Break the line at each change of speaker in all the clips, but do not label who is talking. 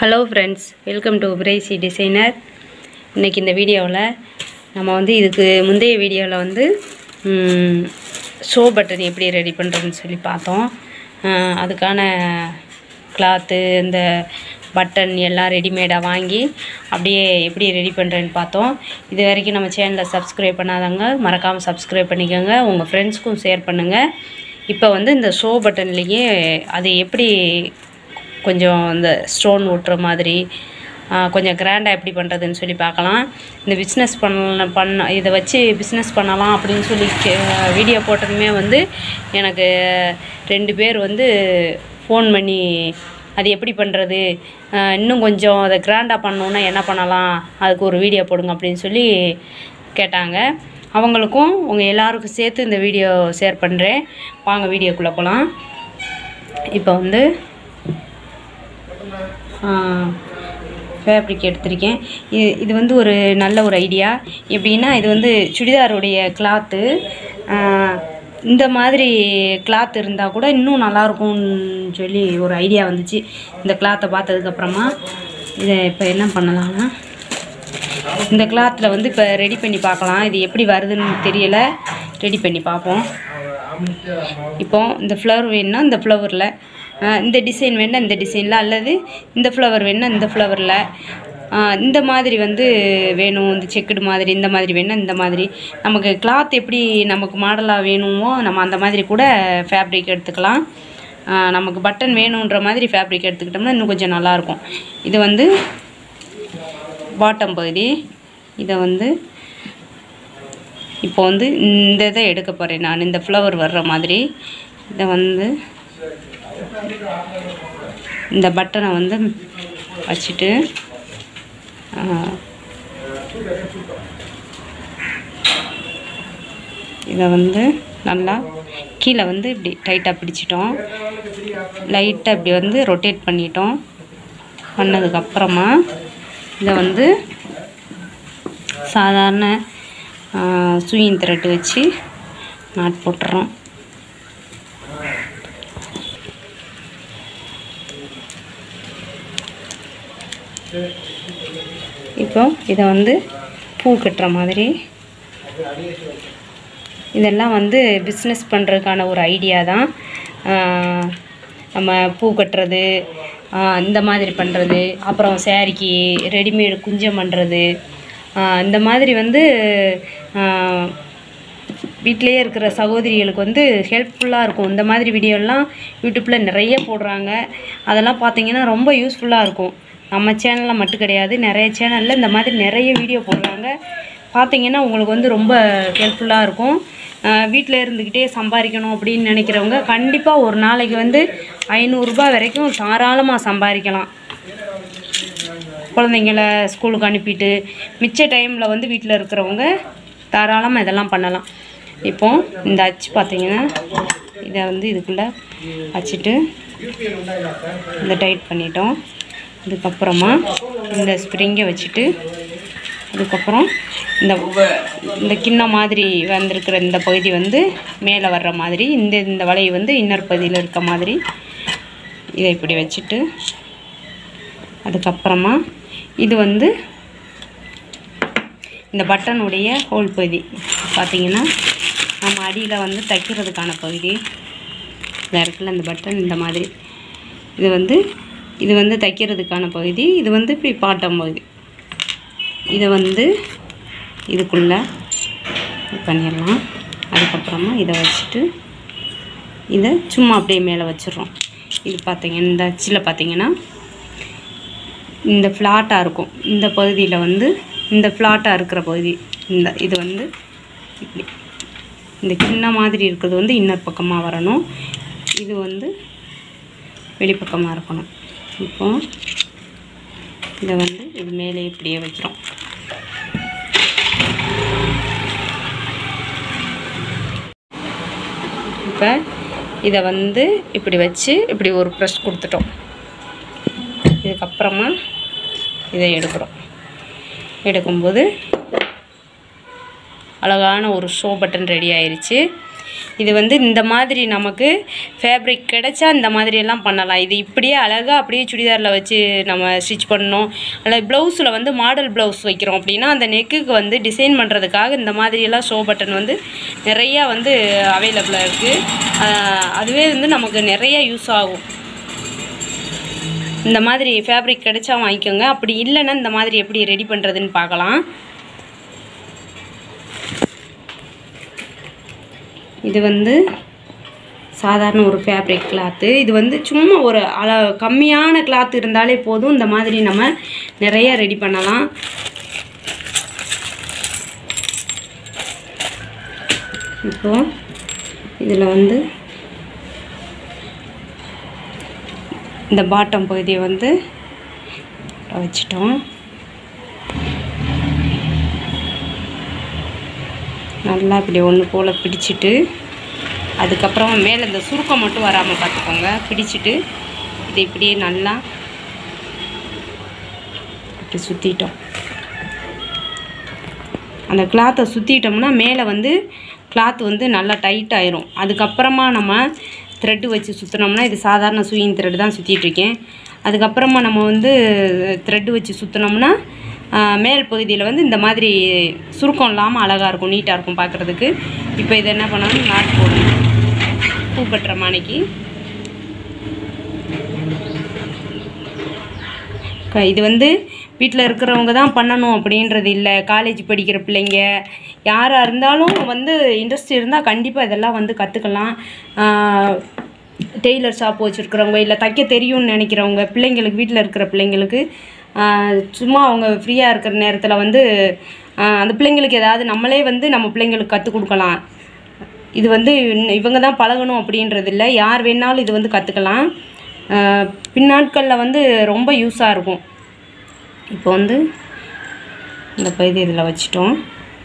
hello friends welcome to pricey designer இன்றைக்கி இந்த வீடியோவில் நம்ம வந்து இதுக்கு முந்தைய வீடியோவில் வந்து ஷோ பட்டன் எப்படி ரெடி பண்ணுறதுன்னு சொல்லி பார்த்தோம் ஆஹ் அதுக்கான கிளாத்து இந்த பட்டன் எல்லாம் ரெடிமேடாக வாங்கி அப்படியே எப்படி ரெடி பண்ணுறேன்னு பார்த்தோம் இது வரைக்கும் நம்ம சேனலை சப்ஸ்கிரைப் பண்ணாதவங்க மறக்காமல் சப்ஸ்கிரைப் பண்ணிக்கோங்க உங்கள் ஃப்ரெண்ட்ஸ்க்கும் ஷேர் பண்ணுங்கள் இப்போ வந்து இந்த ஷோ பட்டன்லேயே அது எப்படி கொஞ்சம் இந்த ஸ்டோன் ஒட்டுற மாதிரி ஆ, கொஞ்சம் கிராண்டாக எப்படி பண்ணுறதுன்னு சொல்லி பார்க்கலாம் இந்த பிஸ்னஸ் பண்ண பண்ண இதை வச்சு பிஸ்னஸ் பண்ணலாம் அப்படின்னு சொல்லி வீடியோ போட்டதுமே வந்து எனக்கு ரெண்டு பேர் வந்து ஃபோன் பண்ணி அது எப்படி பண்ணுறது இன்னும் கொஞ்சம் அதை கிராண்டாக பண்ணணுன்னா என்ன பண்ணலாம் அதுக்கு ஒரு வீடியோ போடுங்க அப்படின்னு சொல்லி கேட்டாங்க அவங்களுக்கும் உங்கள் எல்லாருக்கும் சேர்த்து இந்த வீடியோ ஷேர் பண்ணுறேன் வாங்க வீடியோக்குள்ளே போகலாம் இப்போ வந்து ஃபேப்ரிக் எடுத்திருக்கேன் இது இது வந்து ஒரு நல்ல ஒரு ஐடியா எப்படின்னா இது வந்து சுடிதாருடைய கிளாத்து இந்த மாதிரி கிளாத் இருந்தால் கூட இன்னும் நல்லாயிருக்கும்னு சொல்லி ஒரு ஐடியா வந்துச்சு இந்த கிளாத்தை பார்த்ததுக்கப்புறமா இதை இப்போ என்ன பண்ணலாம்னா இந்த கிளாத்தில் வந்து இப்போ ரெடி பண்ணி பார்க்கலாம் இது எப்படி வருதுன்னு தெரியல ரெடி பண்ணி பார்ப்போம் இப்போ இந்த ஃப்ளவர் வேணும்னா இந்த ஃப்ளவரில் இந்த டிசைன் வேணா இந்த டிசைனில் அல்லது இந்த ஃப்ளவர் வேணா இந்த ஃப்ளவரில் இந்த மாதிரி வந்து வேணும் இந்த செக்குடு மாதிரி இந்த மாதிரி வேணா இந்த மாதிரி நமக்கு கிளாத் எப்படி நமக்கு மாடலாக வேணுமோ நம்ம அந்த மாதிரி கூட ஃபேப்ரிக் எடுத்துக்கலாம் ஆ, நமக்கு பட்டன் வேணுன்ற மாதிரி ஃபேப்ரிக் எடுத்துக்கிட்டோம்னா இன்னும் கொஞ்சம் நல்லாயிருக்கும் இது வந்து பாட்டம் பகுதி இதை வந்து இப்போ வந்து இந்த இதை எடுக்க போகிறேன் நான் இந்த ஃப்ளவர் வர்ற மாதிரி இதை வந்து இந்த பட்டனை வந்து வச்சுட்டு ஆ, இதை வந்து நல்லா கீழே வந்து இப்படி டைட்டாக பிடிச்சிட்டோம் லைட்டாக இப்படி வந்து ரொட்டேட் பண்ணிட்டோம் பண்ணதுக்கப்புறமா இதை வந்து சாதாரண சூயின் த்ரெட் வச்சு நாட் போட்டுறோம் இப்போ இதை வந்து பூ கட்டுற மாதிரி இதெல்லாம் வந்து பிஸ்னஸ் பண்ணுறதுக்கான ஒரு ஐடியா தான் ஆஹ் நம்ம பூ கட்டுறது ஆஹ் இந்த மாதிரி பண்ணுறது அப்புறம் சேரீக்கு ரெடிமேடு குஞ்சம் பண்ணுறது இந்த மாதிரி வந்து ஆஹ் வீட்டிலேயே இருக்கிற சகோதரிகளுக்கு வந்து ஹெல்ப்ஃபுல்லாக இருக்கும் இந்த மாதிரி வீடியோலாம் யூடியூப்பில் நிறைய போடுறாங்க அதெல்லாம் பார்த்தீங்கன்னா ரொம்ப யூஸ்ஃபுல்லாக இருக்கும் நம்ம சேனலில் மட்டும் கிடையாது நிறைய சேனலில் இந்த மாதிரி நிறைய வீடியோ போடுறாங்க பார்த்தீங்கன்னா உங்களுக்கு வந்து ரொம்ப ஹெல்ப்ஃபுல்லாக இருக்கும் வீட்டில் இருந்துக்கிட்டே சம்பாதிக்கணும் அப்படின்னு நினைக்கிறவங்க கண்டிப்பாக ஒரு நாளைக்கு வந்து ஐநூறுரூபா வரைக்கும் தாராளமாக சம்பாதிக்கலாம் குழந்தைங்கள ஸ்கூலுக்கு அனுப்பிட்டு மிச்ச டைமில் வந்து வீட்டில் இருக்கிறவங்க தாராளமாக இதெல்லாம் பண்ணலாம் இப்போ இந்த அச்சு பார்த்தீங்கன்னா இதை வந்து இதுக்குள்ளே வச்சுட்டு இதை டைட் பண்ணிட்டோம் இதுக்கப்புறமா இந்த ஸ்ப்ரிங்கை வச்சுட்டு அதுக்கப்புறம் இந்த இந்த கிண்ணம் மாதிரி வந்திருக்கிற இந்த பகுதி வந்து மேலே வர்ற மாதிரி இந்த இந்த வலை வந்து இன்னர் பகுதியில் இருக்க மாதிரி இதை இப்படி வச்சுட்டு அதுக்கப்புறமா இது வந்து இந்த பட்டனுடைய ஹோல் பகுதி பார்த்தீங்கன்னா நம்ம அடியில் வந்து தைக்கிறதுக்கான பகுதி இதில் இருக்குல்ல இந்த பட்டன் இந்த மாதிரி இது வந்து இது வந்து தைக்கிறதுக்கான பகுதி இது வந்து இப்படி பாட்டம் பகுதி இதை வந்து இதுக்குள்ளே இது பண்ணிடலாம் அதுக்கப்புறமா இதை வச்சுட்டு இதை சும்மா அப்படியே மேலே வச்சிடுறோம் இது பார்த்தீங்கன்னா இந்த அச்சில் பார்த்தீங்கன்னா இந்த ஃப்ளாட்டாக இருக்கும் இந்த பகுதியில் வந்து இந்த ஃப்ளாட்டாக இருக்கிற பகுதி இந்த இது வந்து இப்படி இந்த கிண்ண மாதிரி இருக்கிறது வந்து இன்னர் பக்கமாக வரணும் இது வந்து வெளிப்பக்கமாக இருக்கணும் இப்போ இதை வந்து இது மேலே இப்படியே வைக்கிறோம் இப்போ இதை வந்து இப்படி வச்சு இப்படி ஒரு ப்ரெஷ் கொடுத்துட்டோம் இதுக்கப்புறமா இதை எடுக்கிறோம் எடுக்கும்போது அழகான ஒரு ஷோ பட்டன் ரெடி ஆயிருச்சு இது வந்து இந்த மாதிரி நமக்கு ஃபேப்ரிக் கிடைச்சா இந்த மாதிரி எல்லாம் பண்ணலாம் இது இப்படியே அழகாக அப்படியே சுடிதாரில் வச்சு நம்ம ஸ்டிச் பண்ணணும் அல்லது ப்ளவுஸில் வந்து மாடல் ப்ளவுஸ் வைக்கிறோம் அப்படின்னா அந்த நெக்குக்கு வந்து டிசைன் பண்ணுறதுக்காக இந்த மாதிரியெல்லாம் ஷோ பட்டன் வந்து நிறையா வந்து அவைலபிளாக இருக்குது அதுவே வந்து நமக்கு நிறைய யூஸ் ஆகும் இந்த மாதிரி ஃபேப்ரிக் கிடைச்சா வாங்கிக்கோங்க அப்படி இல்லைன்னா இந்த மாதிரி எப்படி ரெடி பண்ணுறதுன்னு பார்க்கலாம் இது வந்து சாதாரண ஒரு ஃபேப்ரிக் கிளாத்து இது வந்து சும்மா ஒரு அள கம்மியான கிளாத் இருந்தாலே போதும் இந்த மாதிரி நம்ம நிறைய ரெடி பண்ணலாம் இப்போ இதில் வந்து இந்த பாட்டம் பகுதியை வந்து வச்சிட்டோம் நல்லா இப்படி ஒன்று போல் பிடிச்சிட்டு அதுக்கப்புறம் மேலே இந்த சுருக்கம் மட்டும் வராமல் பார்த்துக்கோங்க பிடிச்சிட்டு இதை இப்படியே நல்லா இப்படி சுற்றிட்டோம் அந்த கிளாத்தை சுற்றிட்டோம்னா மேலே வந்து கிளாத் வந்து நல்லா டைட் ஆயிரும் அதுக்கப்புறமா நம்ம த்ரெட்டு வச்சு சுற்றினோம்னா இது சாதாரண சூயின் த்ரெட் தான் சுற்றிட்டுருக்கேன் அதுக்கப்புறமா நம்ம வந்து த்ரெட்டு வச்சு சுற்றினோம்னா மேல் பகுதியில் வந்து இந்த மாதிரி சுருக்கம் இல்லாமல் அழகாக இருக்கும் நீட்டாக இருக்கும் பார்க்குறதுக்கு இப்போ இதை என்ன பண்ணணும் நாட் போடணும் பூ கட்டுற மாணிக்கு க- இது வந்து வீட்டில் இருக்கிறவங்க தான் பண்ணணும் அப்படின்றது இல்லை காலேஜ் படிக்கிற பிள்ளைங்க யாராக இருந்தாலும் வந்து இன்ட்ரெஸ்ட் இருந்தால் கண்டிப்பாக இதெல்லாம் வந்து கற்றுக்கலாம் டெய்லர் ஷாப் வச்சுருக்கிறவங்க இல்லை தைக்க தெரியும்னு நினைக்கிறவங்க பிள்ளைங்களுக்கு வீட்டில் இருக்கிற பிள்ளைங்களுக்கு ஆஹ் சும்மா அவங்க ஃப்ரீயாக இருக்கிற நேரத்தில் வந்து ஆஹ் அந்த பிள்ளைங்களுக்கு ஏதாவது நம்மளே வந்து நம்ம பிள்ளைங்களுக்கு கற்றுக் கொடுக்கலாம் இது வந்து இன்ன- இவங்க தான் பழகணும் அப்படின்றது இல்லை யார் வேணாலும் இது வந்து கற்றுக்கலாம் பின்னாட்களில் வந்து ரொம்ப யூஸாக இருக்கும் இப்போ வந்து இந்த பகுதி இதில் வச்சிட்டோம்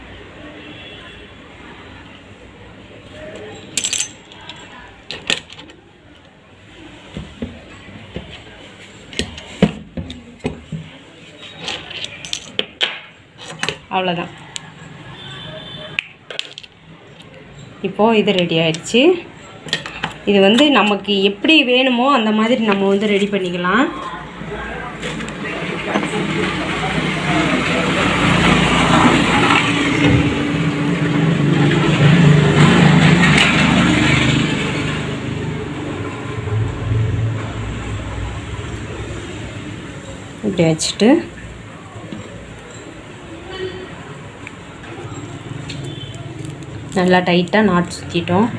அவ்வளோதான் இப்போது இது ரெடி ஆயிடுச்சு இது வந்து நமக்கு எப்படி வேணுமோ அந்த மாதிரி நம்ம வந்து ரெடி பண்ணிக்கலாம் இப்படி வச்சுட்டு நல்லா டைட்டாக நாட் சுற்றிட்டோம்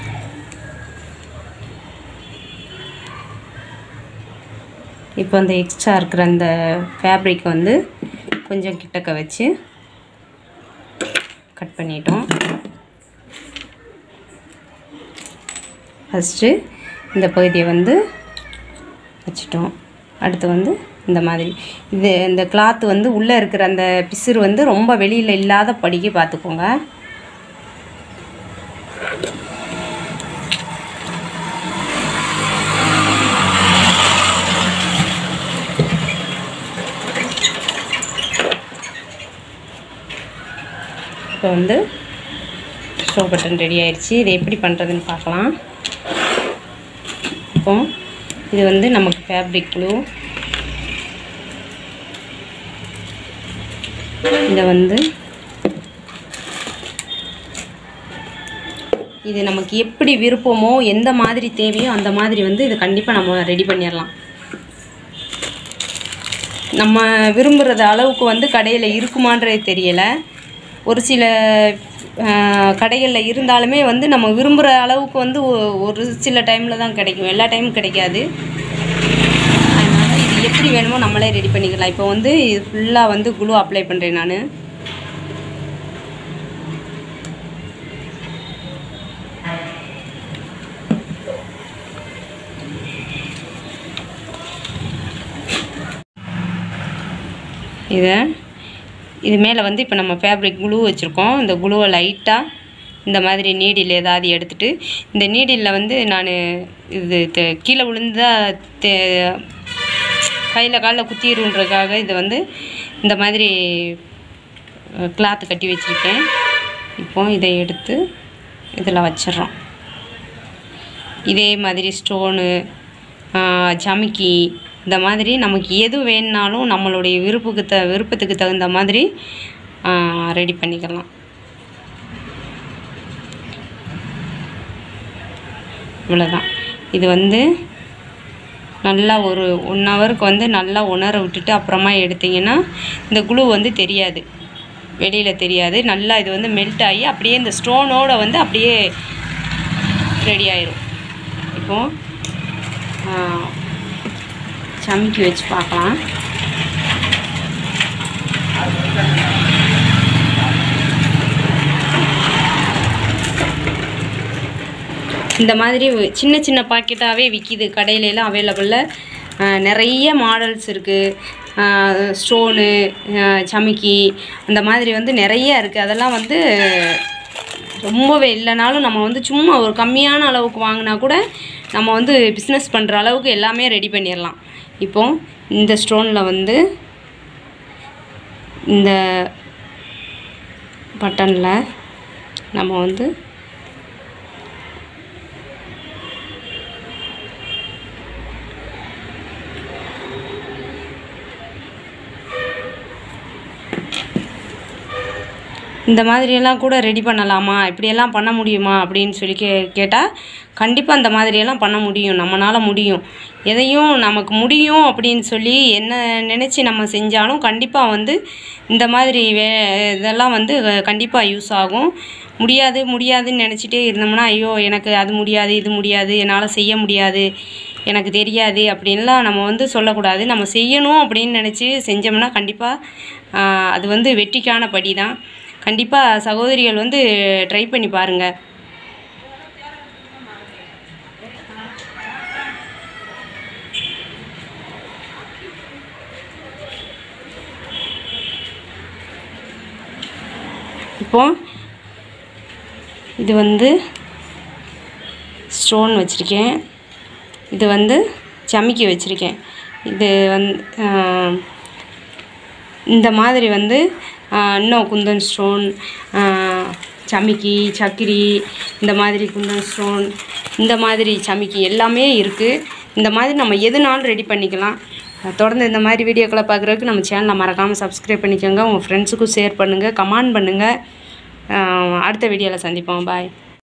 இப்போ அந்த எக்ஸ்ட்ரா இருக்கிற அந்த ஃபேப்ரிக் வந்து கொஞ்சம் கிட்டக்க வச்சு கட் பண்ணிட்டோம் ஃபஸ்ட்டு இந்த பகுதியை வந்து வச்சிட்டோம் அடுத்து வந்து இந்த மாதிரி இது இந்த கிளாத் வந்து உள்ளே இருக்கிற அந்த பிசுறு வந்து ரொம்ப வெளியில் இல்லாத படிக்க பார்த்துக்கோங்க இப்போ வந்து ஷோ பட்டன் ரெடி ஆயிடுச்சு இதை எப்படி பண்ணுறதுன்னு பார்க்கலாம் இப்போ இது வந்து நமக்கு ஃபேப்ரிக் க்ளூ இதை வந்து இது நமக்கு எப்படி விருப்பமோ எந்த மாதிரி தேவையோ அந்த மாதிரி வந்து இது கண்டிப்பாக நம்ம ரெடி பண்ணிடலாம் நம்ம விரும்புகிறத அளவுக்கு வந்து கடையில் இருக்குமான்றது தெரியலை ஒரு சில கடைகளில் இருந்தாலுமே வந்து நம்ம விரும்புகிற அளவுக்கு வந்து ஒ- ஒரு சில டைமில் தான் கிடைக்கும் எல்லா டைமும் கிடைக்காது அதனால் இது எப்படி வேணுமோ நம்மளே ரெடி பண்ணிக்கலாம் இப்போ வந்து இது ஃபுல்லாக வந்து குளூ அப்ளை பண்ணுறேன் நான் இதை இது மேலே வந்து இப்போ நம்ம ஃபேப்ரிக் குளூ வச்சுருக்கோம் இந்த குளுவை லைட்டாக இந்த மாதிரி நீடில் ஏதாவது எடுத்துட்டு இந்த நீடிலில் வந்து நான் இது தெ- கீழே விழுந்தா தே கையில் காலில் குத்திடுன்றதுக்காக இதை வந்து இந்த மாதிரி கிளாத்து கட்டி வச்சுருக்கேன் இப்போ இதை எடுத்து இதில் வச்சிடுறோம் இதே மாதிரி ஸ்டோனு ஜமிக்கி இந்த மாதிரி நமக்கு எது வேணுனாலும் நம்மளுடைய விருப்புக்கு த விருப்பத்துக்கு தகுந்த மாதிரி ரெடி பண்ணிக்கலாம் இவ்வளோதான் இது வந்து நல்லா ஒரு ஒன் ஹவருக்கு வந்து நல்லா உணர விட்டுட்டு அப்புறமா எடுத்தீங்கன்னா இந்த குளு வந்து தெரியாது வெளியில் தெரியாது நல்லா இது வந்து மெல்ட் ஆகி அப்படியே இந்த ஸ்டோனோட வந்து அப்படியே ரெடி ஆயிரும் இப்போ ஆ, சமைக்கி வச்சு பார்க்கலாம் இந்த மாதிரி சின்ன சின்ன பாக்கெட்டாகவே விற்கிது கடையிலலாம் அவைலபிளில் நிறைய மாடல்ஸ் இருக்குது ஸ்டோனு சமிக்கி அந்த மாதிரி வந்து நிறைய இருக்குது அதெல்லாம் வந்து ரொம்பவே இல்லைனாலும் நம்ம வந்து சும்மா ஒரு கம்மியான அளவுக்கு வாங்கினா கூட நம்ம வந்து பிஸ்னஸ் பண்ணுற அளவுக்கு எல்லாமே ரெடி பண்ணிடலாம் இப்போ இந்த ஸ்டோனில் வந்து இந்த பட்டனில் நம்ம வந்து இந்த மாதிரியெல்லாம் கூட ரெடி பண்ணலாமா இப்படியெல்லாம் பண்ண முடியுமா அப்படின்னு சொல்லி கே கேட்டால் கண்டிப்பாக அந்த மாதிரியெல்லாம் பண்ண முடியும் நம்மளால் முடியும் எதையும் நமக்கு முடியும் அப்படின்னு சொல்லி என்ன நினச்சி நம்ம செஞ்சாலும் கண்டிப்பாக வந்து இந்த மாதிரி வே இதெல்லாம் வந்து கண்டிப்பாக யூஸ் ஆகும் முடியாது முடியாதுன்னு நினச்சிட்டே இருந்தோம்னா ஐயோ எனக்கு அது முடியாது இது முடியாது என்னால் செய்ய முடியாது எனக்கு தெரியாது அப்படின்லாம் நம்ம வந்து சொல்லக்கூடாது நம்ம செய்யணும் அப்படின்னு நினச்சி செஞ்சோம்னா கண்டிப்பாக அது வந்து வெற்றிக்கான படி தான் கண்டிப்பாக சகோதரிகள் வந்து ட்ரை பண்ணி பாருங்கள் இப்போ இது வந்து ஸ்டோன் வச்சுருக்கேன் இது வந்து சமிக்கி வச்சுருக்கேன் இது வந்து இந்த மாதிரி வந்து ஆஹ், இன்னும் குந்தன் ஸ்டோன் சமிக்கி சக்கிரி இந்த மாதிரி குந்தன் ஸ்டோன் இந்த மாதிரி சமிக்கி எல்லாமே இருக்குது இந்த மாதிரி நம்ம எதுனாலும் ரெடி பண்ணிக்கலாம் அஹ், தொடர்ந்து இந்த மாதிரி வீடியோக்களை பார்க்குறதுக்கு நம்ம சேனலை மறக்காமல் சப்ஸ்கிரைப் பண்ணிக்கோங்க உங்கள் ஃப்ரெண்ட்ஸுக்கும் ஷேர் பண்ணுங்கள் கமெண்ட் பண்ணுங்கள் அடுத்த வீடியோவில் சந்திப்போம் பாய்